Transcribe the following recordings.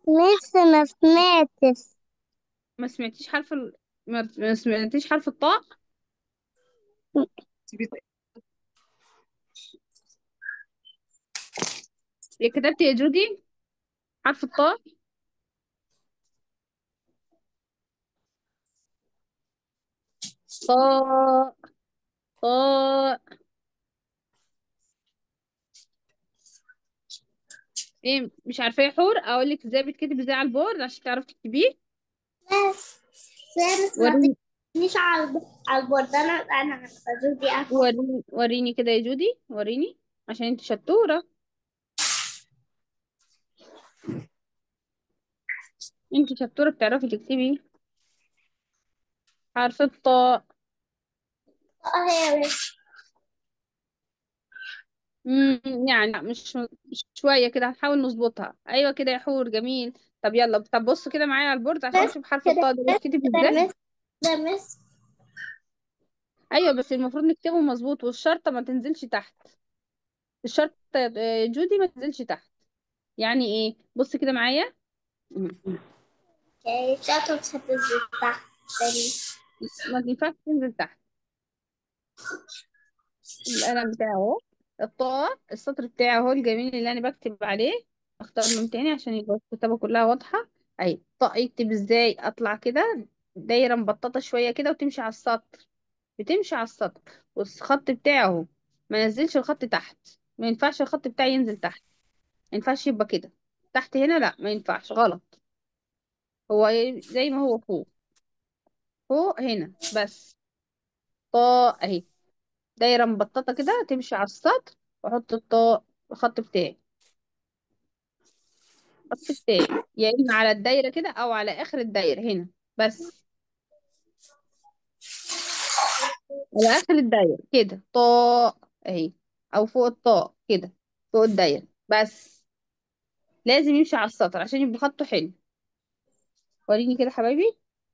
لسه ما سمعتش ما سمعتيش حرف ال... ما ما سمعتيش حرف الطاء يا كتبتي يا جودي حرف الطاء طاء طاء ايه مش عارفه يا حور اقول لك ازاي بيتكتب ازاي على البورد عشان تعرفي تكتبيه بس بس ما وريني تجيش على الب- على البورد انا انا عارفه جودي عارفه وريني وريني كده يا جودي وريني عشان انت شطوره انت شطوره بتعرفي تكتبي حرف الطاء اه هي بس امم يعني لا، مش مش شويه كده هنحاول نظبطها ايوه كده يا حور جميل طب يلا طب بص كده معايا على البورد عشان بس نشوف حرف كده الطاء ده بس بيتكتب ده ازاي مس ده مس ايوه بس المفروض نكتبه مظبوط والشرطه ما تنزلش تحت الشرطه يا جودي ما تنزلش تحت يعني ايه بص كده معايا اوكي شاطر هتنزل تحت تاني ما ينفعش تنزل تحت القلم بتاعه اهو الطاء السطر بتاعه اهو الجميل اللي انا بكتب عليه اختار لون تاني عشان يبقى الكتابة كلها واضحة اهي طاء يكتب ازاي اطلع كده دايرة مبططة شوية كده وتمشي على السطر بتمشي على السطر والخط بتاعه اهو ما نزلش الخط تحت ما ينفعش الخط بتاعي ينزل تحت ما ينفعش يبقى كده تحت هنا لا ما ينفعش غلط هو ي- زي ما هو فوق فوق هنا بس طاء اهي دايرة مبططة كده تمشي على السطر واحط الطاء الخط بتاعي الخط بتاعي يا اما على الدايرة كده او على اخر الدايرة هنا بس على اخر الدايرة كده طاء اهي او فوق الطاء كده فوق الدايرة بس لازم يمشي على السطر عشان يبقى خطه حلو وريني كده حبايبي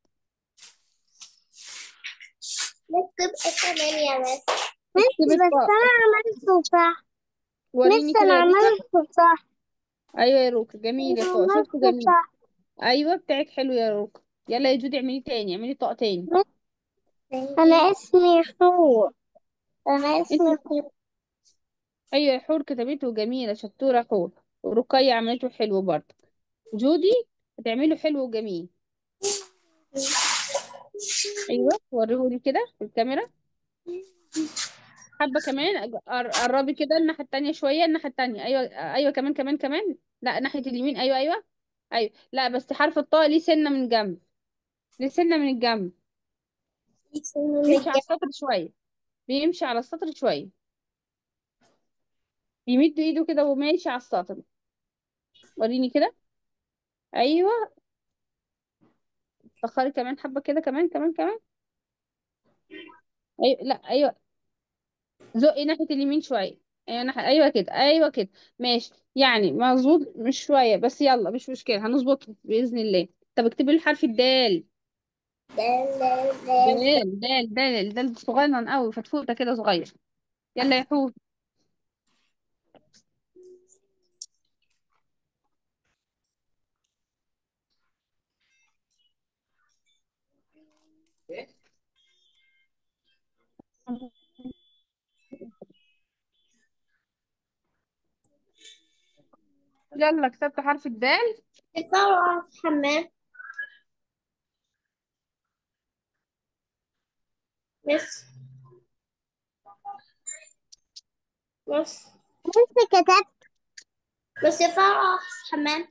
نكتب الثمانية بس اكتب بس الطاء انا عملته صح وريني لسه كده انا يا روكا عملته صح ايوه يا روكا جميل يا انا طاء شفته عملته جميل صح ايوه بتاعك حلو يا روكا يلا يا جودي اعملي تاني اعملي طاء تاني انا اسمي حور انا انت اسمي حور ايوه يا حور كتبته جميلة شطورة حور ورقية عملته حلو برضه جودي هتعمله حلو وجميل ايوه وريهولي كده في الكاميرا حبه كمان أج- قر- قربي كده الناحيه التانية شويه الناحيه التانية ايوه ايوه كمان كمان كمان لا ناحيه اليمين ايوه ايوه ايوه لا بس حرف الطاء ليه سنه من الجنب ليه سنه من الجنب بيمشي على السطر شويه بيمشي على السطر شويه بيمد ايده كده وماشي على السطر وريني كده ايوه طخري كمان حبه كده كمان كمان كمان ايوه لا ايوه زقي ناحيه اليمين شويه ايوه ناحيه ايوه كده ايوه كده ماشي يعني مظبوط مش شويه بس يلا مش مشكله هنظبطه باذن الله طب اكتبي لي حرف الدال دال دال دال دال صغير قوي فتفوته كده صغير يلا يا حور يلا كتبت حرف الدال بسرعة في الحمام بس بس بس كتبت بس بسرعة في الحمام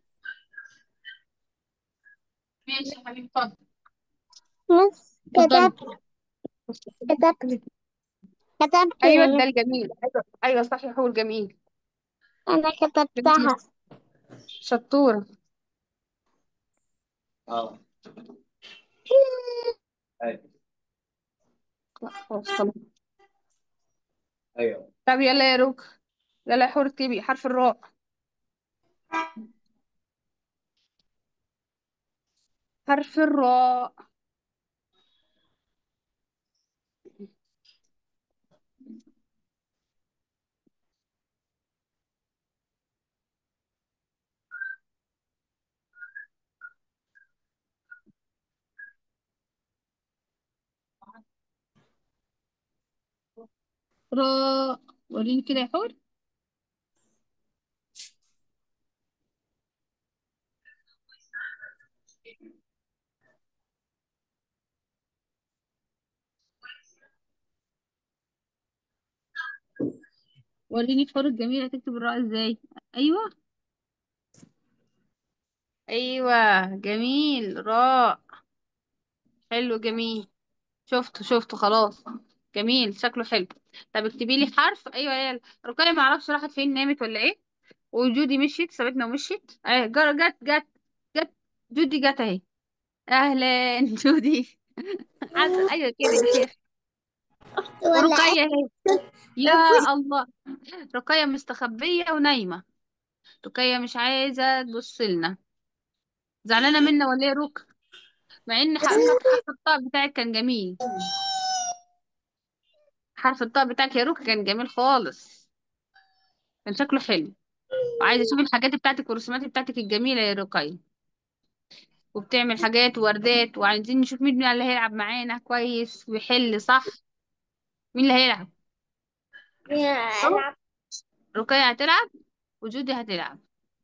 ماشي يا حبيبي اتفضل بس اتفضلي كتبت كتبت كتبت ايوه يعني الدال جميل ايوه ايوه صح يا حور جميل أنا جميل. كتبتها شطوره اه ايوه لا خلاص خلاص ايوه طب يلا يا روك يلا يا حور اكتبي حرف الراء حرف الراء راء وريني كده يا حور وريني حور الجميلة تكتب الراء ازاي ايوه ايوه جميل راء حلو جميل شفته شفته خلاص جميل شكله حلو طب اكتبي لي حرف ايوه يا رقية ما اعرفش راحت فين نامت ولا ايه وجودي مشيت سابتنا ومشيت اه جر- جت جت جت جودي جت اهي اهلا جودي عز ايوه كده يا شيخ ولا ورقية اهي يا مفيش الله رقية مستخبية ونايمة رقية مش عايزة تبص لنا زعلانة منا ولا ايه يا رك مع ان ح- خط حرف الطاء بتاعك كان جميل حرف الطاء بتاعك يا رك كان جميل خالص كان شكله حلو وعايزة اشوف الحاجات بتاعتك والرسومات بتاعتك الجميلة يا رقية وبتعمل حاجات وردات وعايزين نشوف مين اللي هيلعب معانا كويس ويحل صح مين اللي هيلعب أهو، ألعب رقية هتلعب وجودي هتلعب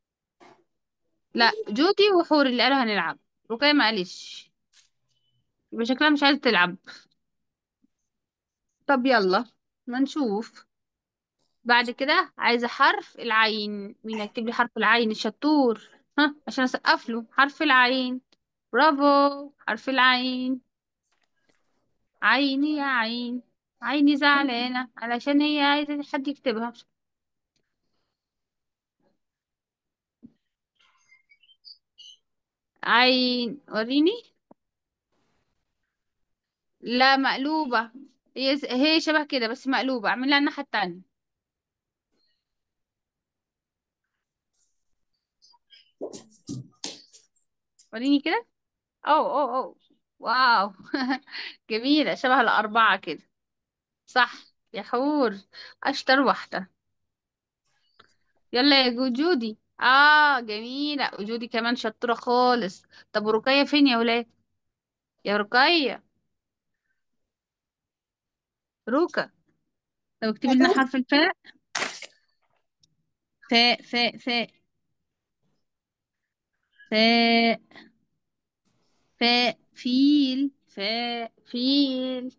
لا جودي وحور اللي قالوا هنلعب رقية ما قالش يبقى شكلها مش عايزة تلعب طب يلا ما نشوف بعد كده عايزة حرف العين مين هيكتب لي حرف العين الشطور ها عشان اسقف له حرف العين برافو حرف العين عيني يا عين عيني زعلانة علشان هي عايزة حد يكتبها عين وريني لا مقلوبة هي هي شبه كده بس مقلوبة اعملها الناحية التانية وريني كده أو أو أو واو جميلة شبه الأربعة كده صح يا حور أشطر واحدة يلا يا جو جودي آه جميلة وجودي كمان شطورة خالص طب ورقية فين يا ولاد يا رقية روكا طب اكتبي لنا حرف الفاء فاء فاء فاء فاء فاء فيل فاء فيل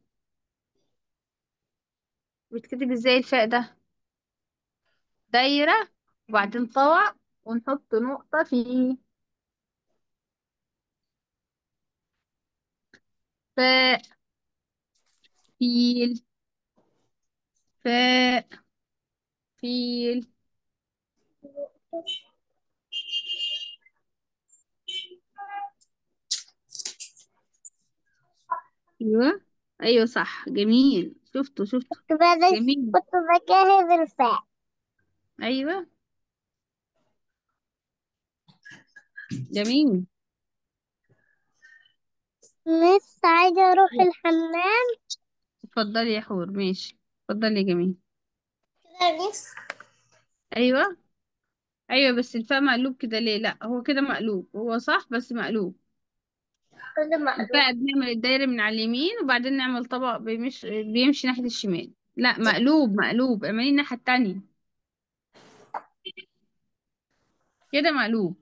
بتكتب ازاي الفاء ده دايرة وبعدين طبق ونحط نقطة فيه فاء فيل فاء فيل ايوه ايوه صح جميل شفته شفته كنت بذاكر جميل كنت بجهز الفاء ايوه جميل لسه عايزة أروح الحمام اتفضلي يا حور ماشي اتفضلي يا جميل كده لسه ايوه ايوه بس الفاء مقلوب كده ليه لا هو كده مقلوب هو صح بس مقلوب كده مقلوب الفاء بنعمل الدايرة من على اليمين وبعدين نعمل طبق بيمش... بيمشي ناحية الشمال لا مقلوب مقلوب اعملي الناحية التانية كده مقلوب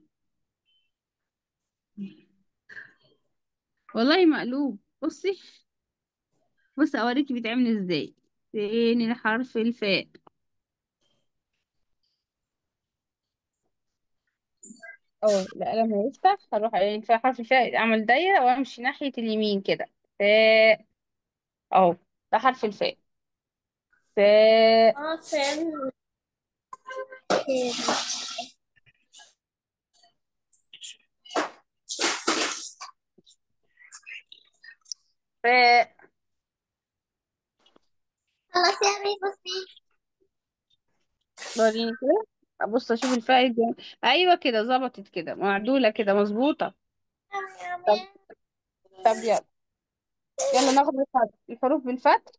والله مقلوب بصي بصي اوريكي بيتعمل ازاي فين حرف الفاء اه لا لما يفتح هروح يعني في حرف الفاء اعمل دايرة وامشي ناحية اليمين كده فاء اهو ده حرف الفاء فاء اه فهمت فاء خلاص يا بي بصي وريني كده ابص اشوف الفاء دي ايوه كده ظبطت كده معدولة كده مظبوطة طب طب يلا يلا ناخد الحرف الحروف بالفتح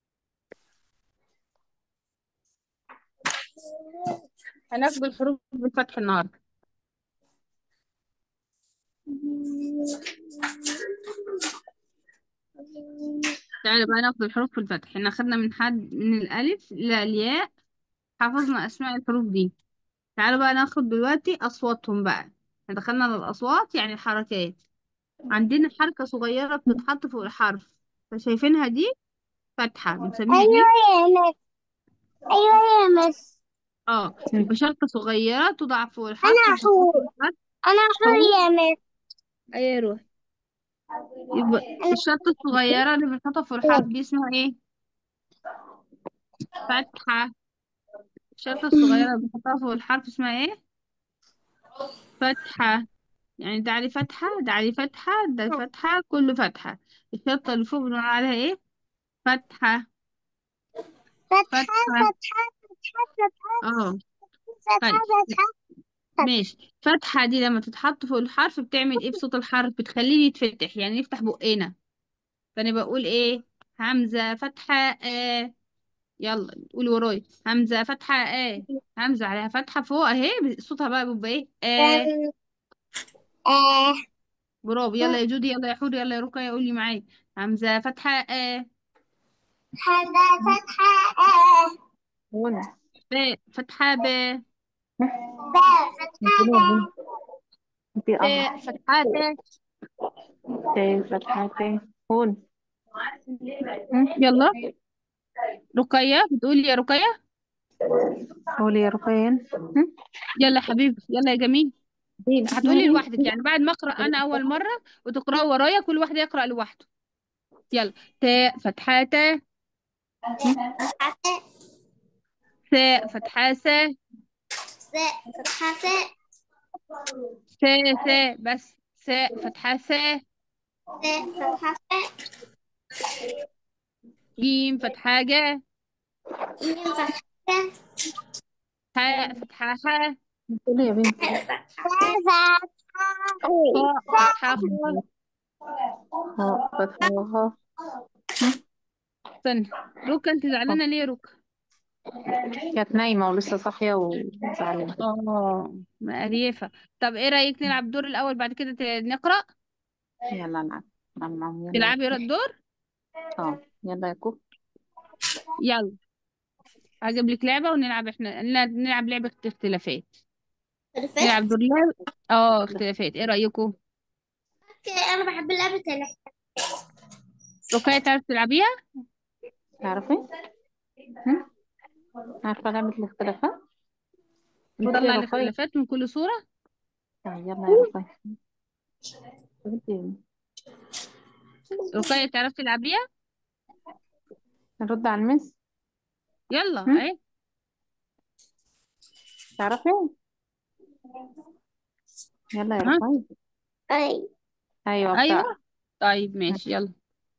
هناخد الحروف بالفتح النهارده تعالى بقى ناخد الحروف في الفتح احنا خدنا من حد من الألف إلى الياء حفظنا أسماء الحروف دي تعالوا بقى ناخد دلوقتي أصواتهم بقى احنا دخلنا على الأصوات يعني الحركات عندنا حركة صغيرة بتتحط فوق الحرف فشايفينها دي فتحة بنسميها أيوة ايه؟ يا مس أيوة يا مس اه بشرطة صغيرة توضع فوق الحرف أنا بتتحط حور فوق الحرف أنا حور يا مس ايه روح يبقى أنا الشرطة الصغيرة اللي بنحطها فوق الحرف دي اسمها ايه؟ فتحة الشرطة الصغيرة اللي بنحطها فوق الحرف اسمها ايه؟ فتحة يعني ده عليه فتحة ده عليه فتحة ده فتحة كله فتحة الشرطة اللي فوق بنقول عليها ايه؟ فتحة فتحة فتحة فتحة فتحة اه فتحة طيب فتحة فتحة ماشي فتحة دي لما تتحط فوق الحرف بتعمل ايه بصوت الحرف بتخليه يتفتح يعني يفتح بقنا فانا بقول ايه همزة فتحة آه يلا قولي ورايا همزة فتحة آه همزة عليها فتحة فوق اهي صوتها بقى بيبقى ايه آه أم، آه برافو يلا يا جودي يلا يا حوري يلا يا رقية قولي معايا همزة فتحة آه هذا فتحة آه هون باء فتحة باء باء فتحة باء في تاء أمر فتحة تاء تاء فتحة تاء هون يلا رقية بتقولي يا رقية قولي يا رقيان يلا يا حبيبي يلا يا جميل هتقولي لوحدك يعني بعد ما اقرا انا اول مره وتقراوا ورايا كل واحد يقرا لوحده يلا تاء فتحة تاء فتحة تاء ثاء فتحة ثاء ساء فتحة ساء ثاء ثاء بس ثاء فتحة ثاء ساء فتحة ساء جيم فتحة جاء جيم فتحة جاء حاء فتحة حاء قولي يا بنتي فتحة فتحة خاء فتحة خاء ها فتحة وها استنى روكا انت زعلانة ليه يا روكا كانت نايمة ولسه صاحية وزعلانة اه مقريفة طب ايه رأيك نلعب الدور الأول بعد كده ت- نقرأ يلا نلعب نلعب معاهم يلا تلعبي يا الدور اه يلا يا كوك يلا هجيب لك لعبة ونلعب احنا نلعب نلعب لعبة اختلافات نلعب عرفت؟ دور لعب اه اختلافات ايه رأيكم اوكي انا بحب اللعبة تاني رقية تعرف تلعبيها تعرفي؟ هم؟ عارفة لعبة الاختلافات؟ انت نطلع يا رقية الاختلافات من كل صورة آه، يلا يا رقية بنتي رقية تعرف تلعبيها نرد على المس يلا هم؟ اهي تعرفي؟ يلا يا ها رقية اي ايوه ايوه ابدأ طيب ماشي يلا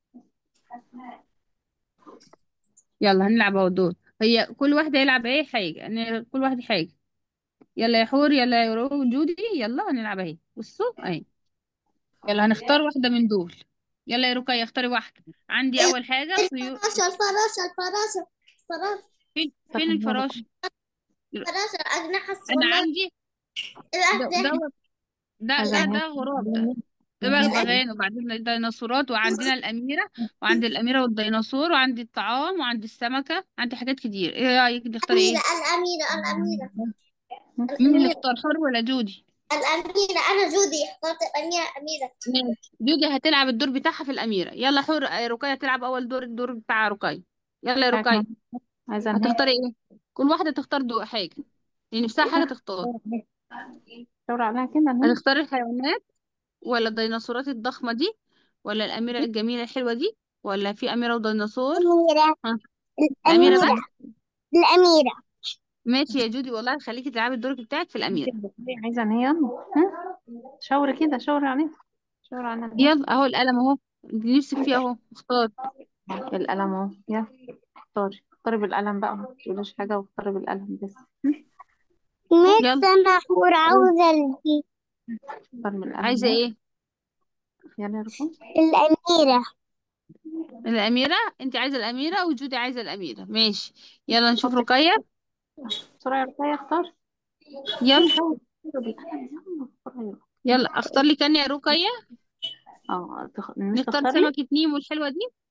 يلا هنلعب اهو دور هي كل واحدة يلعب ايه حاجة يعني كل واحد حاجة يلا يا حور يلا يا رو جودي يلا هنلعب اهي بصوا اهي يلا هنختار واحدة من دول يلا يا رقية اختاري واحدة عندي أول حاجة طيور الفراشة الفراشة الفراشة الفراشة فين صح فين يا الفراشة الفراشة الأجنحة أنا السمراء عندي ده الأهداف ده ده ده, أغنية ده غراب ده ده بغبغان وبعدين الديناصورات وعندنا الأميرة وعند الأميرة والديناصور وعندي الطعام وعندي السمكة عندي حاجات كتير ايه رأيك نختار الأميرة ايه الأميرة الأميرة مين اللي الأميرة اختار حور ولا جودي الأميرة أنا جودي اخترت الأميرة أميرة ماشي جودي هتلعب الدور بتاعها في الأميرة يلا حور آه، رقية تلعب أول دور الدور بتاع رقية يلا يا بتاعت رقية ماما عايزة انهي هتختاري ايه كل واحدة تختار دو حاجة اللي نفسها حاجة تختار دور عليها كده انهي هتختاري الحيوانات ولا الديناصورات الضخمة دي ولا الأميرة الجميلة الحلوة دي ولا في أميرة وديناصور الأميرة ها الأميرة الأميرة بس الأميرة ماشي يا جودي والله خليكي تلعبي الدور بتاعك في الأميرة عايزة انهي يلا ها شاوري كده شاوري عليها شاوري على انهي يلا أهو القلم أهو اللي نفسك فيه أهو اختار القلم اهو يلا اختاري اختاري بالقلم بقى ما تقوليش حاجة واختاري بالقلم بس ميس يلا أنا حور عاوزة الدي اختاري بالقلم عايزة يلا ايه يلا يا رقم الأميرة الأميرة انت عايزة الأميرة وجودي عايزة الأميرة ماشي يلا نشوف حطي رقية بسرعة يا رقية اختاري يلا شاوري شاوري بالقلم يلا اختاري يا رقية. يلا اختار لي كان يا رقية اه تخ... مش نختار تختاري سمكة نيمو الحلوة دي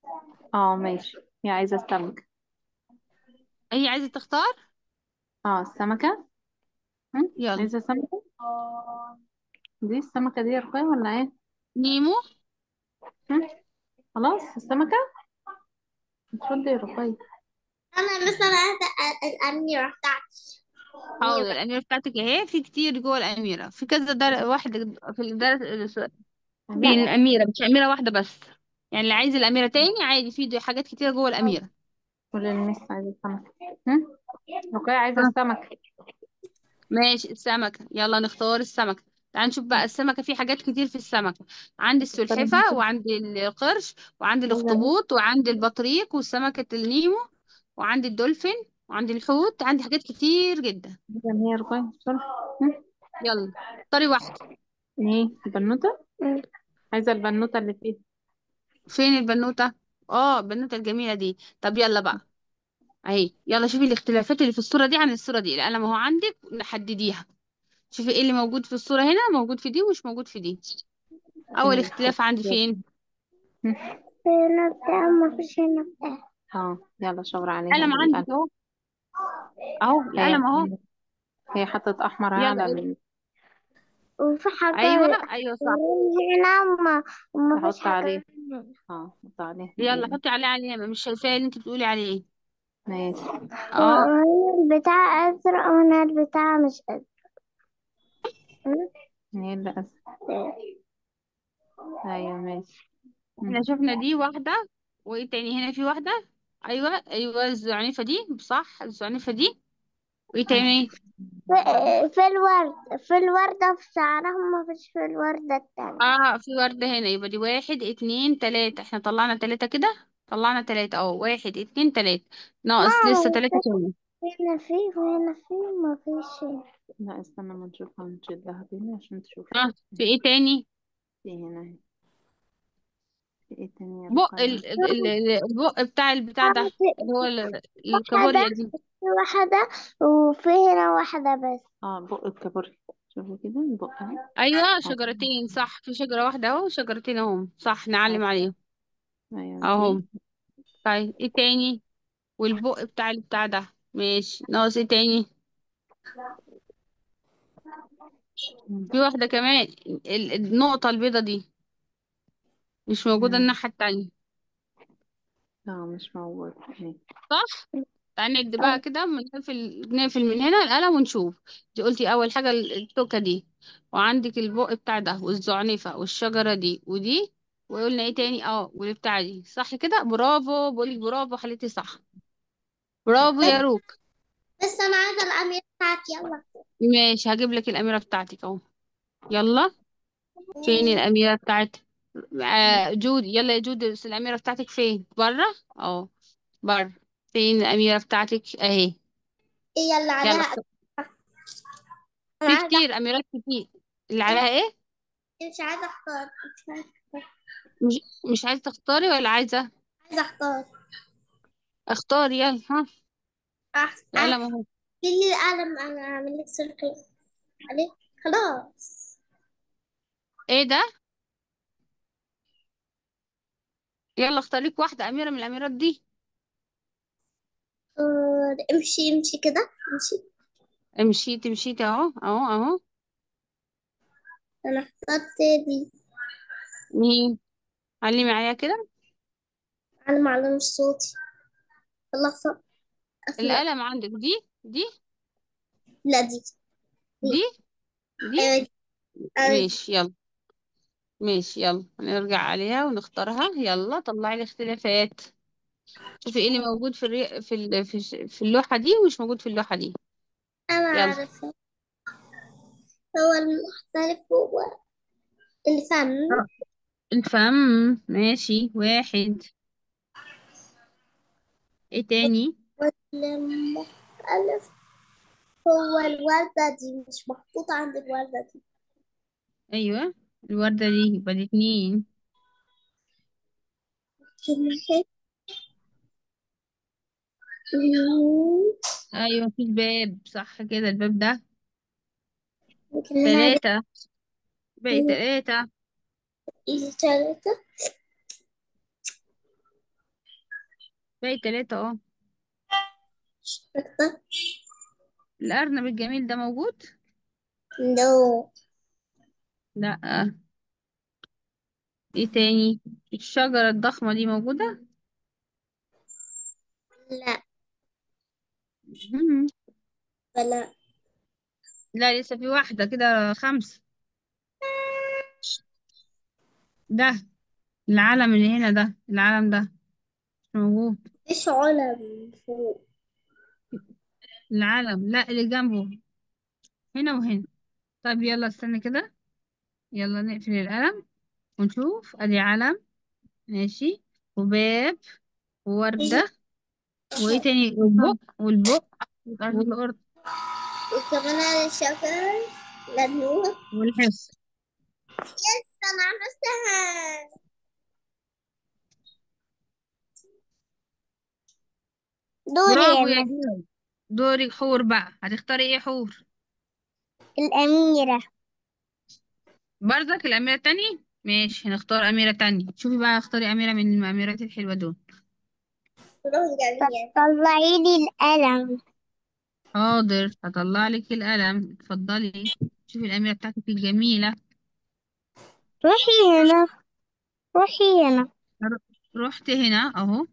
اه ماشي هي عايزة السمك هي عايزة تختار اه السمكة هم؟ يلا عايزة السمكة دي السمكة دي يا رقية ولا ايه نيمو هم؟ خلاص السمكة اتفضلي يا رقية انا مثلا عايزة الأميرة بتاعتي حاضر الأميرة بتاعتك اهي في كتير جوه الأميرة في كذا در... واحد في الدر... في أميرة الأميرة مش أميرة واحدة بس يعني اللي عايز الأميرة تاني عادي في دي حاجات كتير جوه الأميرة قولي للمس عايزة السمكة هم؟ رقية عايزة ها السمكة ماشي السمكة يلا نختار السمكة تعال نشوف بقى السمكة في حاجات كتير في السمكة عندي اختاري السلحفة انت وعندي القرش وعندي عايزة ايه الأخطبوط وعندي البطريق وسمكة النيمو وعندي الدولفين وعندي الحوت عندي حاجات كتير جدا عايزة اللي هي رقية بسرعة هم؟ يلا اختاري واحدة ايه البنوتة عايزة البنوتة اللي فيها فين البنوتة اه البنوتة الجميلة دي طب يلا بقى اهي يلا شوفي الاختلافات اللي في الصورة دي عن الصورة دي القلم اهو عندك نحدديها شوفي ايه اللي موجود في الصورة هنا موجود في دي ومش موجود في دي اول فين اختلاف عندي فين هم؟ هنا بتاع ما فيش هنا بتاع اه يلا شاور عليها القلم بالقلم عندك اهو اهو هي القلم اهو هي حطت احمر يلا على ايه ال... وفي حاجة ايوه ايوه صح هنا وما وما فيش تحط عليه حاجة هنا اه حط عليه يلا دي حطي عليه علامة مش شايفاه اللي انت بتقولي عليه ماشي اه وهنا البتاع أزرق وهنا البتاع مش أزرق هي اللي أسفل ايوه ماشي احنا مم. شفنا دي واحدة وايه تاني هنا في واحدة ايوه ايوه الزعنفة دي صح الزعنفة دي وايه تاني في, في الورد في الوردة في شعرهم ما فيش في الوردة التانية اه في وردة هنا يبقى دي واحد اتنين تلاتة احنا طلعنا تلاتة كده طلعنا تلاتة اه واحد اتنين تلاتة ناقص لسه ما تلاتة تاني هنا فيه وهنا فيه ما فيش هنا. لا استنى ما نشوفها نشدها تاني عشان تشوفي اه في ايه تاني في هنا اهي. في ايه تاني يا بق رقية ال... ال... ال- البق بتاع البتاع ده اللي هو ال- الكابوريا واحدة دي في واحدة وفي هنا واحدة بس اه بق الكابوري شوفي كده البق اهي ايوه شجرتين صح في شجرة واحدة اهو شجرتين اهم صح نعلم عليهم ايوه دي اهم طيب ايه تاني والبق بتاع البتاع ده ماشي ناقص ايه تاني مم. في واحدة كمان ال- النقطة البيضة دي مش موجودة مم. الناحية التانية لا مش موجود اهي صح تعالى نكتب بقى كده من نقفل نقفل من هنا القلم ونشوف دي قلتي اول حاجة ال- التوكة دي وعندك البق بتاع ده والزعنفة والشجرة دي ودي وقلنا ايه تاني اه والبتاع دي صح كده برافو بقولك برافو حليتي صح برافو يا روك بس أنا عايزة الأميرة بتاعتي يلا ماشي هجيب لك الأميرة بتاعتك اهو يلا فين الأميرة بتاعتك آه جودي يلا يا جودي بس الأميرة بتاعتك فين بره اه بره فين الأميرة بتاعتك اهي إيه يلا يلا عليها اختار. أنا في عايزة كتير أميرات كتير اللي عليها ايه مش عايزة أختار مش عايزة أختار مش مش عايزة تختاري ولا عايزة عايزة أختار اختاري يلا ها أحسن القلم اهو لي القلم أنا أعمل لك سيركل عليه خلاص ايه ده يلا اختاريك واحدة أميرة من الأميرات دي آه، امشي امشي كده امشي مشيتي مشيتي اهو اهو اهو أنا اخترت دي مين علمي عليها كده أنا معلم صوتي يلا اختار أسمع القلم عندك دي دي لا دي دي دي أيوة دي أيوة دي. ماشي يلا ماشي يلا نرجع عليها ونختارها يلا طلعي الاختلافات شوفي ايه اللي موجود في الري... في ال... في الش- في اللوحة دي ومش موجود في اللوحة دي أنا يلا عارفة هو المختلف هو الفم آه. الفم ماشي واحد ايه تاني والمختلف هو الوردة دي مش محطوطة عند الوردة دي ايوه الوردة دي يبقى دي اتنين كلمة ايوه في الباب صح كده الباب ده كلمة تلاتة باقي تلاتة ثلاثة باقي تلاتة اه الأرنب الجميل ده موجود نو لا ايه تاني الشجرة الضخمة دي موجودة لا مم. فلا لا لسه في واحدة كده خمسة ده العلم اللي هنا ده العلم ده مش موجود مفيش علم فوق العلم لا اللي جنبه هنا وهنا طيب يلا استنى كده يلا نقفل القلم ونشوف ادي علم ماشي وباب ووردة وايه تاني والبق والبق والقرد وكمان على الشجر لأنه والحس يس أنا عرفتها دوري برافو يا يا مس. جيل دوري حور بقى هتختاري ايه حور الأميرة برضك الأميرة التانية ماشي هنختار أميرة تانية شوفي بقى اختاري أميرة من الأميرات الحلوة دول طلعي لي القلم حاضر هطلع لك القلم اتفضلي شوفي الأميرة بتاعتك الجميلة روحي هنا روحي هنا ر- رحت هنا اهو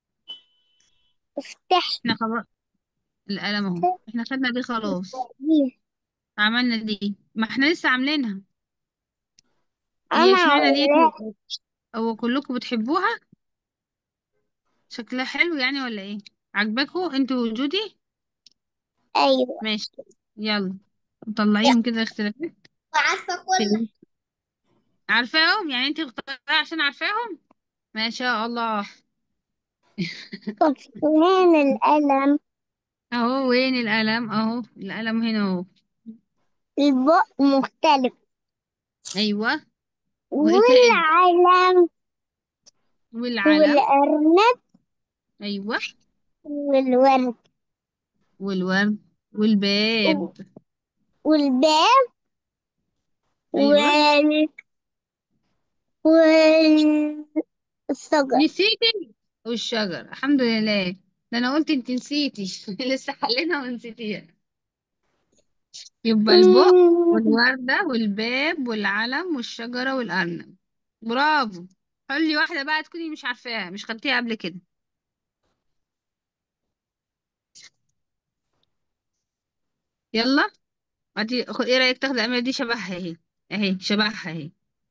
افتحي احنا خلاص القلم اهو احنا خدنا دي خلاص دي عملنا دي ما احنا لسه عاملينها هي أنا اشمعنى دي عاوزاها. هو كلكم بتحبوها شكلها حلو يعني ولا ايه عجبكوا انتوا وجودي أيوة ماشي يلا طلعيهم كده اختلافات وعارفة كل عارفاهم يعني انت اختارها عشان عارفاهم ما شاء الله طب فين القلم اهو وين القلم اهو القلم هنا اهو البق مختلف ايوه وايه تاني والعلم والعلم والأرنب ايوه والورد والورد والباب والباب ايوه وال والشجر نسيتي والشجر الحمد لله ده انا قلت انت نسيتي لسه حلينا ونسيتيها يبقى البق والوردة والباب والعلم والشجرة والأرنب برافو حلي واحدة بقى تكوني مش عارفاها مش خدتيها قبل كده يلا هاتي خد ايه رأيك تاخدي الأميرة دي شبهها اهي اهي شبهها اهي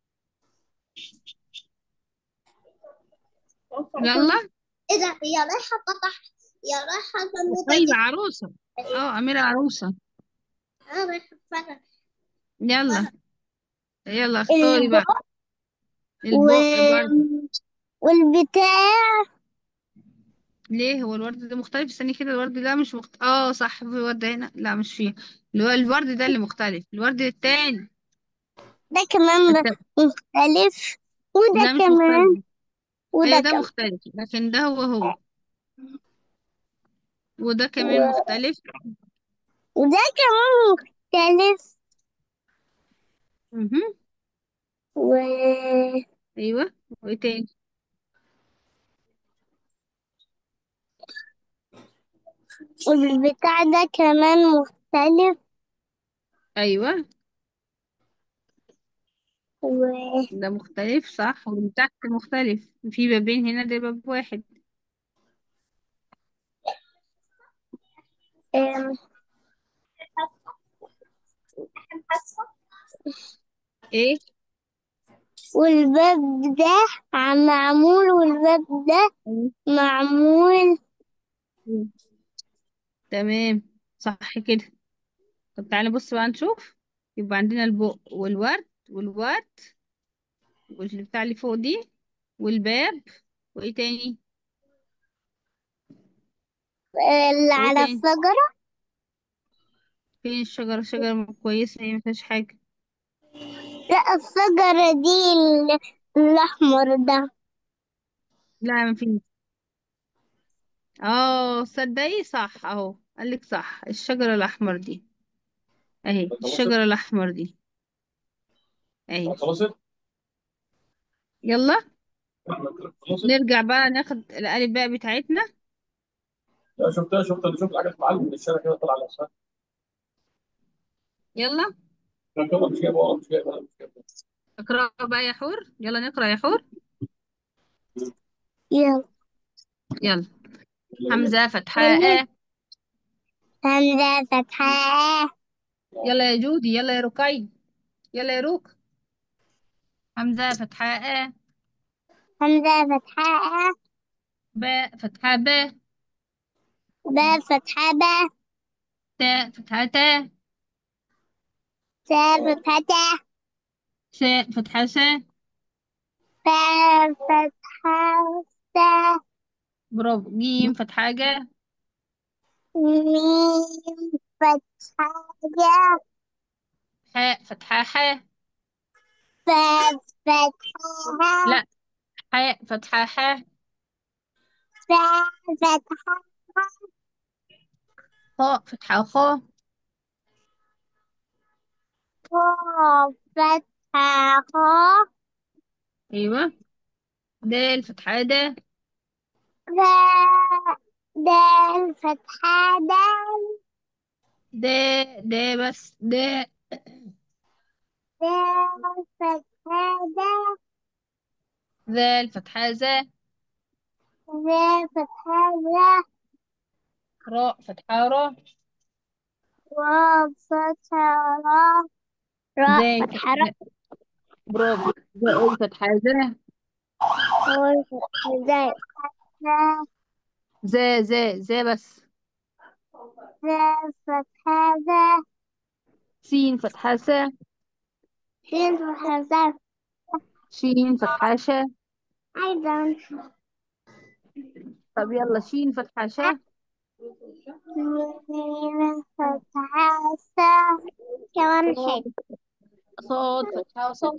يلا ايه ده هي رايحة فتح هي رايحة جنب ايوه عروسة اه أميرة عروسة اه رايحة فتح يلا يلا اختاري بقى البق و... البق برضه والبتاع ليه هو الورد ده مختلف استني كده الورد ده مش مخت... اه صح في ورد هنا لا مش فيه اللي هو الورد ده اللي مختلف الورد التاني ده كمان الت... مختلف وده لا مش كمان مختلف وده ايه ده كمان مختلف لكن ده هو هو وده و... كمان مختلف وده كمان مختلف مهم. و... ايوه وايه تاني والبتاع ده كمان مختلف ايوه و... ده مختلف صح واللي تحت مختلف في بابين هنا ده باب واحد أم... ايه والباب ده عم- معمول والباب ده مم. معمول مم. تمام صح كده طب تعالى بص بقى نشوف يبقى عندنا البق والورد والورد واللي بتاع اللي فوق دي والباب وايه تاني اللي وايه على تاني الشجرة فين الشجرة الشجرة كويسة هي مفيهاش حاجة لا الشجرة دي ال- الأحمر ده لا مفيش اه صدقي صح اهو قالك صح الشجرة الأحمر دي اهي الشجرة الأحمر دي اهي خلصت؟ يلا خلصت نرجع بقى ناخد الألف باء بتاعتنا لا شفتها شفت انا شفت الحاجات معلم من الشارع كده طلع على نفسها يلا لا كده مش جايبه ولا مش جايبه ولا مش جايبه اقرأ بقى يا حور يلا نقرأ يا حور يلا يلا حمزة فتحاء همزة فتحة يلا يا جودي يلا يا رقي يلا يا روك حمزة فتحاء همزة فتحة باء فتحة باء باء فتحة باء تاء فتحة تاء تاء فتحة تاء شاء فتحة شاء باء فتحة تاء برافو جيم فتحة جاء ميم فتحة جاء حاء فتحة حاء باء فتحة لا حاء فتحة حاء باء فتحة خاء فتحة خاء خاء فتحة خاء ايوه دال فتحة دا باء دال فتحة دال دا دا بس دا دال فتحة دال ذال فتحة ذا ذال فتحة ذا راء فتحة را واو فتحة را راء زاي فتحة را فتحة برافو زاي فتحة ذا واو فتحة ذا ذا ذا ذا ذا بس ذال فتحة ذا سين فتحة سا شين فتحة ذا شين فتحة شا أيضا طب يلا شين فتحة شا ميم فتحة سا كمان حاجة صاد فتحة صاد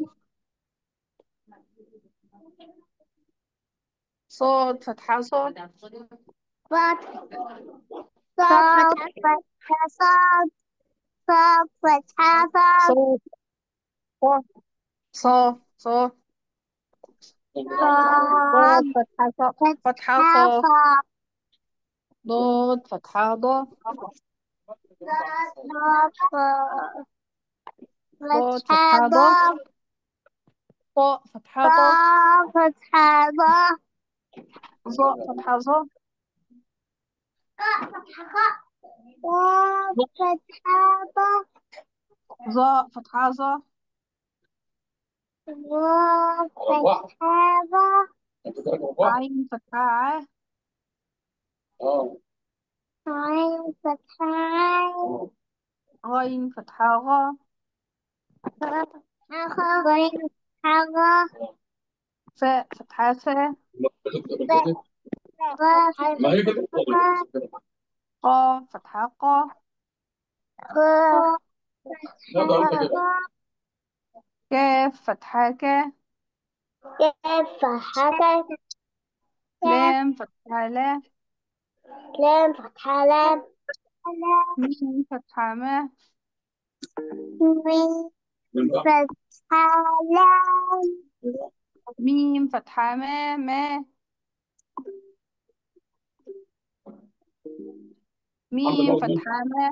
صاد فتحة صاد صاد صاد فتحة صاد صاد فتحة صاد صاد صاد صاد صاد صاد فتحة صاد فتحة فتحة صاد صاد ضاد فتحة ضاد ضاد فتحة ضاد فتحة ضاد ضاد طاء فتحة طاء ضاد فتحة ضاد ظاء فتحة ظا ضاد فتحة ضاد ظاء فتحة ظا ضاد فتحة ضاد انت كده جوه عين فتحة ع اه عين فتحة عين غين فتحة غا غين فتحة غا فاء فتحة فا غا ما هي كده قا فتحة قا غا لا ده انت كده كاف فتحة كا كيف حكى لام فتحة لا لام فتحة لام ميم فتحة ما ميم فتحة لام ميم فتحة ما ما ميم فتحة ما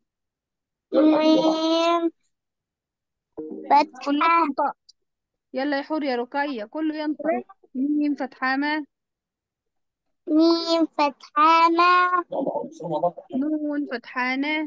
ميم فتحة كله ينطق يلا يا حور يا رقية كله ينطق ميم فتحة ما ميم فتحة ما نون فتحة نا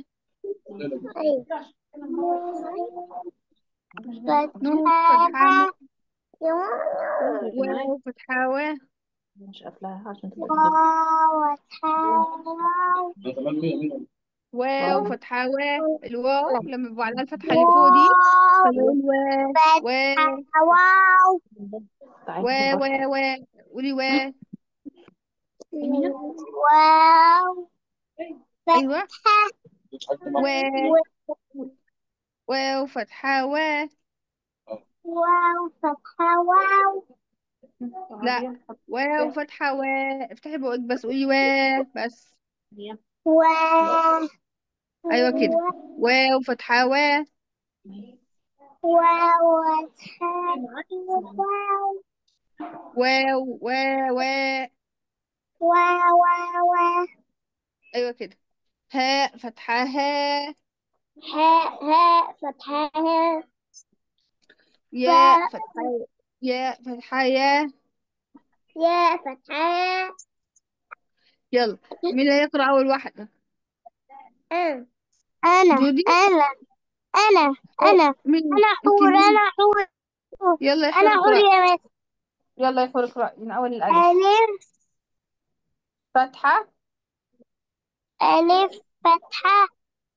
نون فتحة فتحة ما ما واو فتحة وا مش قافلاها عشان تبقى واو فتحة واو ده كمان مين مين واو فتحة وا الواو لما بيبقى عليها الفتحة اللي فوق دي واو فبقول وا وا فتحة واو وا وا وا قولي وا واو أيوة فتحة وا واو فتحة وا واو فتحة واو لا واو فتحة وا افتحي بقك بس قولي وا بس واو أيوة كده واو فتحة وا واو فتحة واو واو وا وا وا وا وا ايوه كده هاء فتحة ها هاء هاء فتحة ها ياء فاء فتحة ياء فتحة يا ياء فتحة يا يلا مين اللي هيقرأ أول واحدة أنا أنا جودي أنا أنا أنا مين أنا انت حور مين أنا حور يلا يا أنا حور حور اقرأ يا مس يلا يا حور اقرأ من أول الألف ألف فتحة ألف فتحة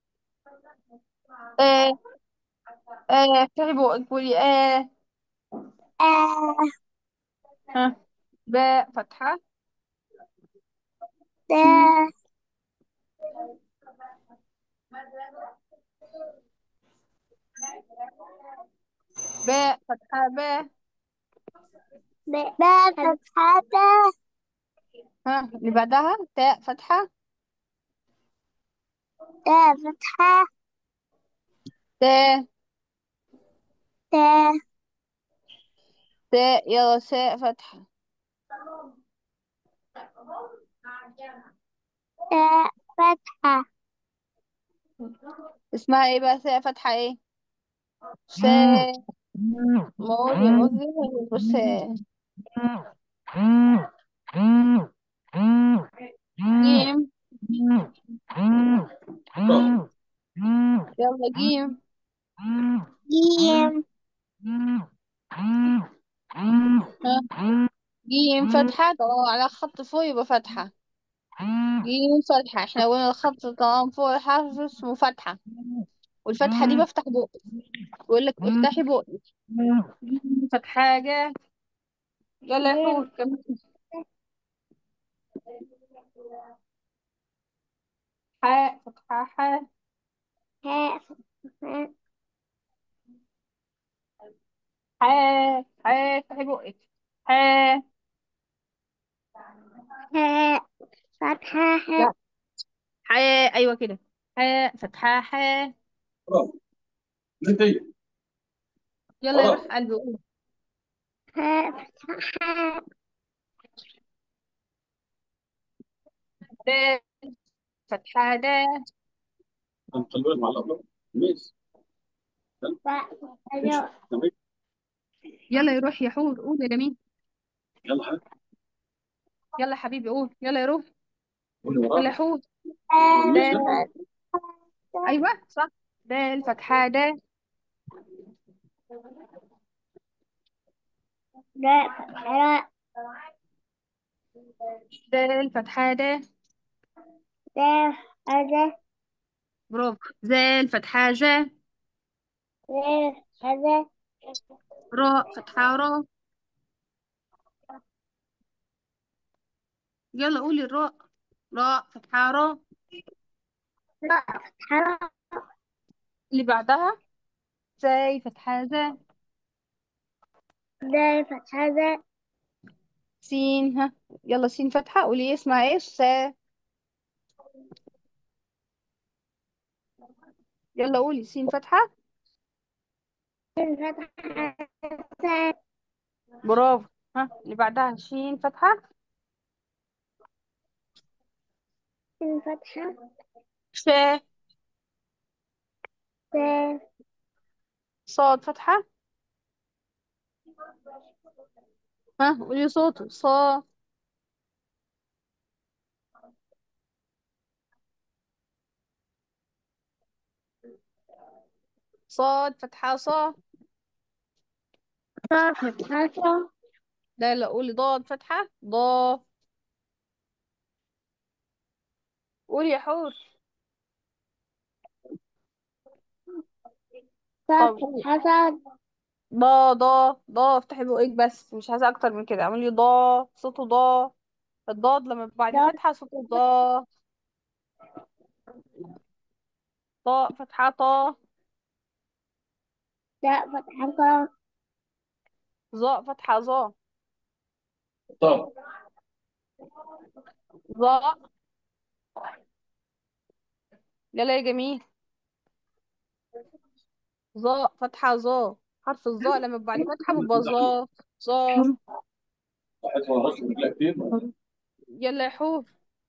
آه آه افتحي بقك قولي آه آه ها باء فتحة دا باء فتحة باء باء فتحة تا ها اللي بعدها تاء فتحة تا فتحة تاء تا تاء يلا ساء فتحة تا فتحة اسمها ايه بقى ساء فتحة ايه ساء موزي موزي وساء جيم يلا جيم جيم ها جيم فتحة طالما على خط فوق يبقى فتحة جيم فتحة احنا قلنا الخط طالما فوق الحرف اسمه فتحة والفتحة دي بفتح بقي يقول لك افتحي بقي جيم فتحة جا يلا يا حور كمل حاء فتحة حاء هاء فتحة حاء حاء افتحي بقك حاء هاء فتحة لا هاء حاء ايوه كده حاء فتحة حاء برافو انت ايه يلا يا روح خلاص قلبي قول هاء فتحة هاء دال فتحة دا هنخلوها مع الأبرار ماشي باء فتحة ماشي ياء تمام يلا يا روح يا حور قول يا جميل يلا حاجة يلا يا حبيبي قول يلا يا روح قولي يلا يا ورانا حور هاء دال ايوه صح دال فتحة دا باء فتحة راء دال فتحة دا دا هذا برافو زال فتحة جا غير هذا راء فتحة را يلا قولي الراء راء فتحة را راء فتحة راء اللي بعدها زاي فتحة زا دا فتحة ذا سين ها يلا سين فتحة قولي اسمها ايه سا يلا قولي سين فتحة فتحة ثا برافو ها اللي بعدها شين فتحة فتحة شا ثا صاد فتحة ها قولي صوته صا صاد فتحة صا صاد فتحة صا لا لا قولي ضاد فتحة ضا قولي يا حور صاد طب قولي فتحة صاد ضا ضا ضا افتحي بقك بس مش عايزة اكتر من كده اعملي ضا صوته ضا الضاد لما بعديه ضاد فتحة صوته ضا طاء فتحة طا داء فتحة صا ظاء فتحة ظا طب ظاء يلا يا جميل ظاء فتحة ظا حرف الظاء لما بعد فتحة بيبقى ظا ظا عايز ما اعرفش رجلها كتير يلا يا حور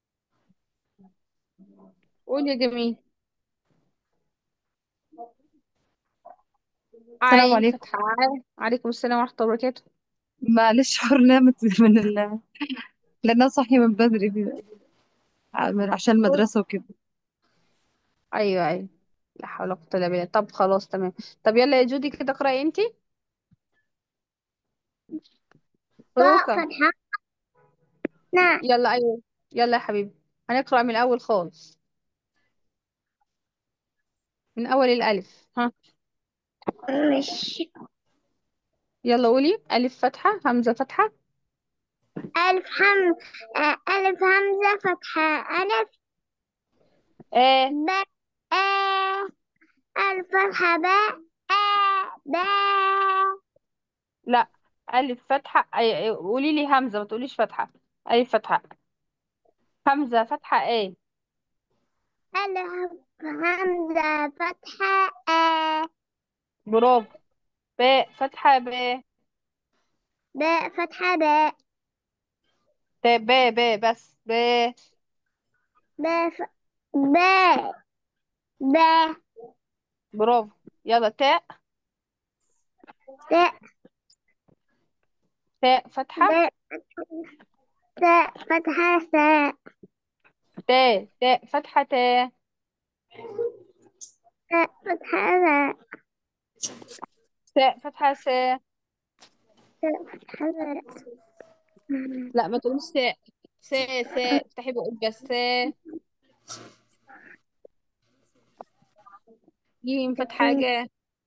قول يا جميل السلام عين عليكم فتحة عين عليكم السلام ورحمة الله وبركاته معلش حر نامت من ال... لأنها صاحية من بدري كده عشان المدرسة وكده أيوه أيوه لا حول ولا قوة إلا بالله طب خلاص تمام طب يلا يا جودي كده اقرأي انتي طاء روكا فتحة نعم يلا أيوه يلا يا حبيبي هنقرأ من الأول خالص من أول الألف ها مش يلا قولي ألف فتحة همزة فتحة ألف هم آه، ألف همزة فتحة ألف آه باء آه ألف فتحة باء آه باء لا ألف فتحة أي- أي- قولي لي همزة ما تقوليش فتحة ألف فتحة همزة فتحة ايه ألف همزة فتحة آه برافو باء فتحة باء باء فتحة باء باء باء باء بس باء باء ف... باء باء برافو يلا تاء تاء تاء فتحة باء تاء فتحة ثاء تاء تاء فتحة تاء تاء فتحة ثاء تاء فتحة ساء تاء فتحة ثاء لا ما تقوليش ساء ساء ساء افتحي بقك بس ساء جيم فتحة جاء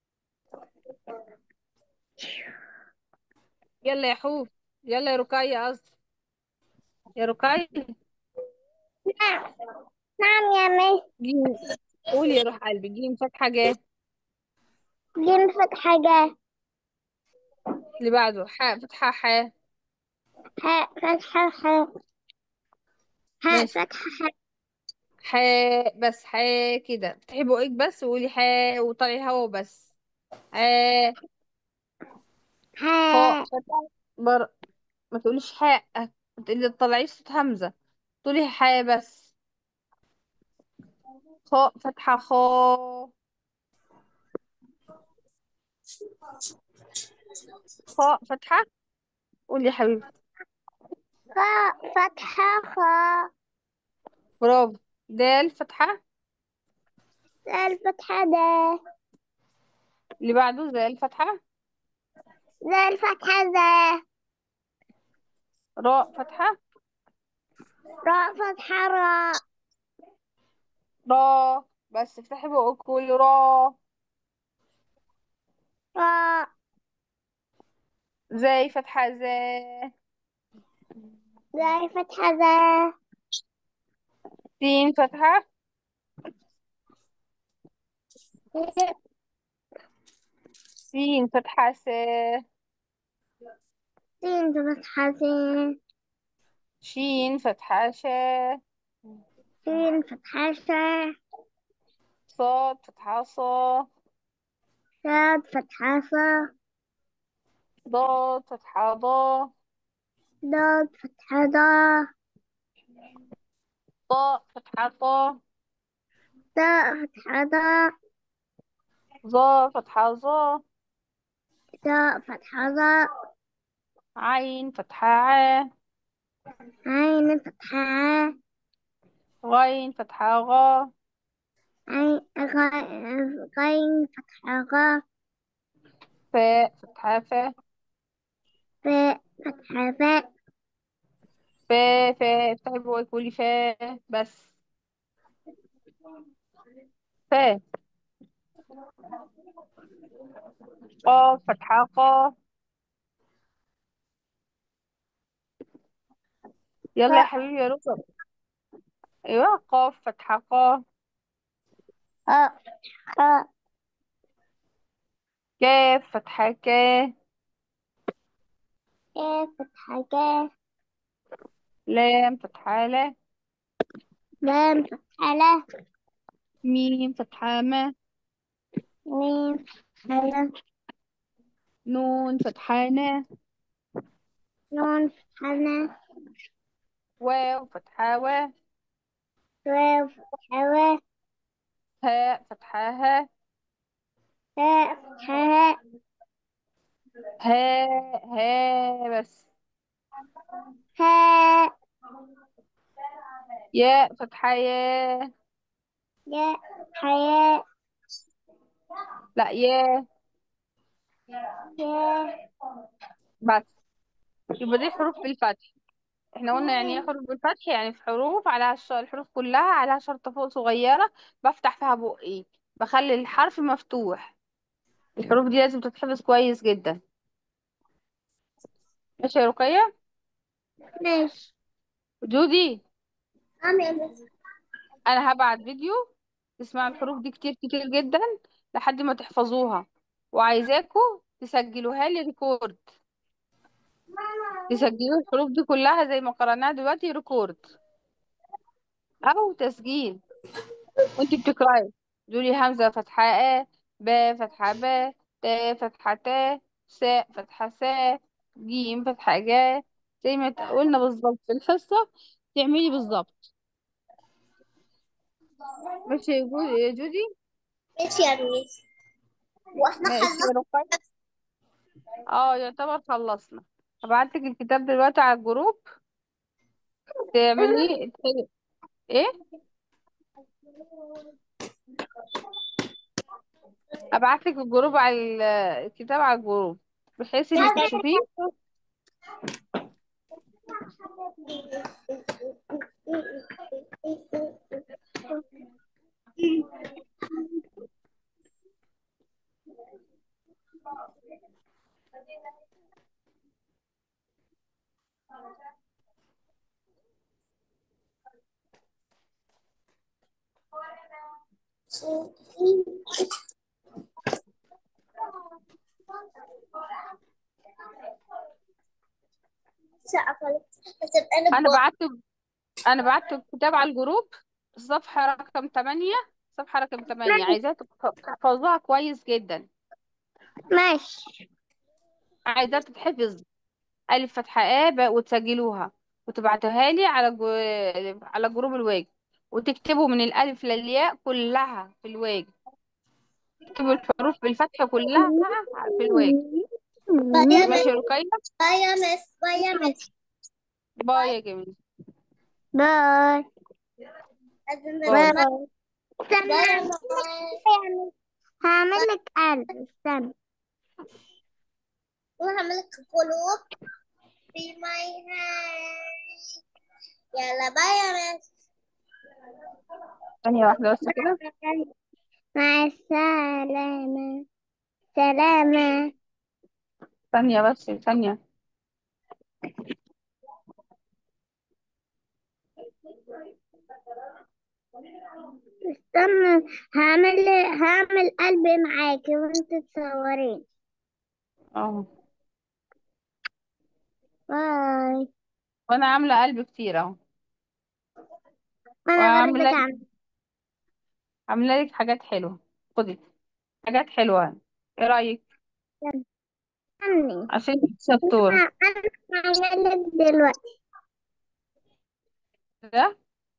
يلا يا حوف يلا يا رقية قصدي يا رقية نعم نعم يا مي جيم قولي يا روح قلبي جيم فتحة جاء جيم فتحة جاء اللي بعده حاء فتحة حاء حاء فتحة حاء حاء ماشي فتحة حاء حاء بس حاء كده افتحي بقك بس وقولي حاء وطلعي هوا بس حاء خاء حاء فتحة بر ما تقوليش حاء ما تقولي تطلعيش صوت همزة تقولي حاء بس خاء فتحة خاء خاء فتحة قولي يا حبيبي خاء فتحة خاء برافو دال فتحة دال فتحة دا اللي بعده زال فتحة دال فتحة ذا راء فتحة راء فتحة راء را بس افتحي بقك وقولي را راء زي فتحة زي دال فتحة ذا سين فتحة سين فتحة س سين فتحة سين شين فتحة شا سين فتحة شا صاد فتحة صا صاد فتحة صا ضاد فتحة ضا ضاد فتحة ضا طاء فتحة طا ضاء فتحة ضاء ظا فتحة ظا ضاء فتحة ضاء عين فتحة عا عين فتحة عا غين فتحة غا عين غ- غين فتحة غا فاء فتحة فا فاء فتحة فاء فا فا افتحي بقك قولي فا بس فا قاف فتحة قا يلا يا حبيبي يا ركب ايوه قاف فتحة قا خاء خاء كاف فتحة كا كاف فتحة كاف لام فتحة لا لام فتحة لا ميم فتحة ما ميم فتحة لا نون فتحة نا نون فتحة واو فتحة و واو فتحة و هاء فتحة ها هاء فتحة هاء ها ها بس هاء ياء فتحة يا ياء حياء لا يا ياء بس يبقى دي حروف بالفتح احنا قلنا يعني ايه حروف بالفتح يعني في حروف عليها الش- الحروف كلها عليها شرطة فوق صغيرة بفتح فيها بقي بخلي الحرف مفتوح الحروف دي لازم تتحفظ كويس جدا ماشي يا رقية ماشي جودي أنا انا هبعت فيديو تسمعوا الحروف دي كتير كتير جدا لحد ما تحفظوها وعايزاكم تسجلوها لي ريكورد تسجلوا الحروف دي كلها زي ما قرأناها دلوقتي ريكورد او تسجيل وانت بتقراي تقولي همزة فتحة آ ب فتحة ب ت فتحة ت س فتحة س ج فتحة جا زي ما قلنا بالظبط في الحصة تعملي بالظبط ماشي يا جو- يا جودي ماشي يا ميس واحنا ماشي خلصنا يا رقية اه يعتبر خلصنا هبعتلك الكتاب دلوقتي على الجروب تعملي ت- ايه ابعتلك الجروب على ال- الكتاب على الجروب بحيث انك تشوفيه انا بعت انا بعت الكتاب على الجروب الصفحة رقم 8 صفحة رقم 8 عايزاها تح- تحفظوها كويس جدا ماشي عايزاها تتحفظ ألف فتحة آ ب- وتسجلوها وتبعتوها لي على جو... على جروب الواجب وتكتبوا من الألف للياء كلها في الواجب تكتبوا الحروف بالفتح كلها في الواجب باي ماشي يا رقية باي يا مس باي يا مس باي يا جميل باي باي باي استنى هعمل لك قلب استنى وهعمل لك قلوب في ماي هاند يلا باي يا مس ثانية واحدة بس كده مع السلامة سلامة ثانية بس ثانية استنى هعمل هعمل قلب معاكي وانت تصورين اه باي وانا عاملة قلب كتير اهو انا وعاملة برضك لك عامل عاملة لك حاجات حلوة خدي حاجات حلوة ايه رأيك استني عشان انت شطورة انا انا هعمل لك دلوقتي ده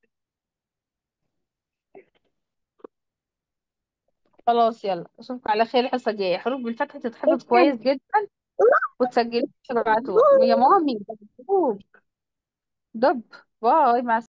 خلاص يلا اشوفك على خير الحصة الجاية حروف بالفتح تتحفظ استنى كويس جدا وتسجلي تبعتوها يا مامي دب دب باي مع